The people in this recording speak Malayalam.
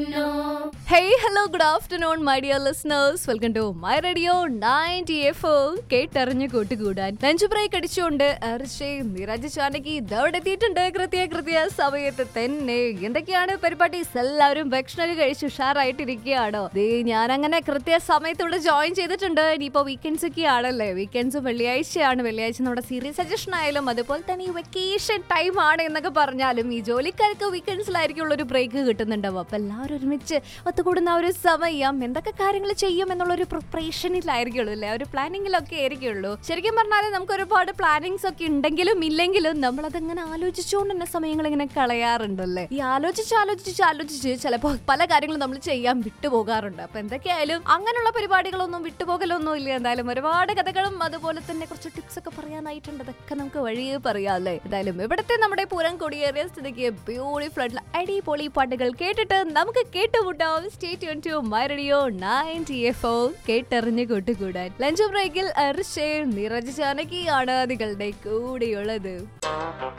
Hey, hello, good afternoon, my dear listeners. Welcome to my radio 90 F കേട്ടറിഞ്ഞ് കൂട്ടുകൂടാൻ ലഞ്ച് ബ്രേക്ക് അടിച്ചുകൊണ്ട് അർഷയും നിരജ് ചാനകി ഇതവിടെ എത്തിയിട്ടുണ്ട് കൃത്യ കൃത്യ സമയത്ത് തന്നെ എന്തൊക്കെയാണ് പരിപാടീസ് എല്ലാവരും ഭക്ഷണം കഴിച്ച് ഉഷാറായിട്ടിരിക്കുകയാണോ ദേ ഞാൻ അങ്ങനെ കൃത്യ സമയത്ത് ഇവിടെ ജോയിൻ ചെയ്തിട്ടുണ്ട് ഇനിയിപ്പോ വീക്കെൻഡ്സ് ഒക്കെ ആണല്ലേ വീക്കെൻഡ്സ് വെള്ളിയാഴ്ചയാണ് വെള്ളിയാഴ്ച നമ്മുടെ സീരിയസ് സജഷൻ ആയാലും അതുപോലെ തന്നെ ഈ വെക്കേഷൻ ടൈം ആണ് എന്നൊക്കെ പറഞ്ഞാലും ഈ ജോലിക്കാർക്ക് വീക്കെൻഡ്സിലായിരിക്കും ഉള്ള ഒരു ബ്രേക്ക് കിട്ടുന്നുണ്ടാവും അപ്പൊ എല്ലാവരും ഒരുമിച്ച് ഒത്തുകൂടുന്ന ആ ഒരു സമയം എന്തൊക്കെ കാര്യങ്ങൾ ചെയ്യും എന്നുള്ള ഒരു പ്രിപ്പറേഷനിലായിരിക്കുള്ളൂ അല്ലേ ആ ഒരു പ്ലാനിങ്ങിലൊക്കെ ആയിരിക്കുള്ളൂ ശരിക്കും പറഞ്ഞാൽ നമുക്ക് ഒരുപാട് പ്ലാനിങ്സ് ഒക്കെ ഉണ്ടെങ്കിലും ഇല്ലെങ്കിലും നമ്മൾ അതങ്ങനെ ആലോചിച്ചുകൊണ്ട് തന്നെ സമയങ്ങൾ ഇങ്ങനെ കളയാറുണ്ടല്ലേ ഈ ആലോചിച്ച് ആലോചിച്ച് ആലോചിച്ച് ചിലപ്പോൾ പല കാര്യങ്ങളും നമ്മൾ ചെയ്യാൻ വിട്ടുപോകാറുണ്ട് അപ്പൊ എന്തൊക്കെയായാലും അങ്ങനെയുള്ള പരിപാടികളൊന്നും വിട്ടുപോകലൊന്നും ഇല്ല എന്തായാലും ഒരുപാട് കഥകളും അതുപോലെ തന്നെ കുറച്ച് ടിപ്സ് ഒക്കെ പറയാനായിട്ടുണ്ട് അതൊക്കെ നമുക്ക് വഴിയേ പറയാം അല്ലേ എന്തായാലും ഇവിടുത്തെ നമ്മുടെ പൂരം കൊടിയേറിയ സ്ഥിതിക്ക് ബ്യൂട്ടിഫുൾ ആയിട്ടുള്ള അടിപൊളി പാട്ടുകൾ കേട്ടിട്ട് നമുക്ക് കേട്ടുമുട്ടാം state to my radio ninety F O കേട്ടറിഞ്ഞ് കൂട്ടുകൂടാൻ ലഞ്ച് ബ്രേക്കിൽ അർഷയും നിറജ് ജാനകിയാണ് നിങ്ങളുടെ കൂടെയുള്ളത്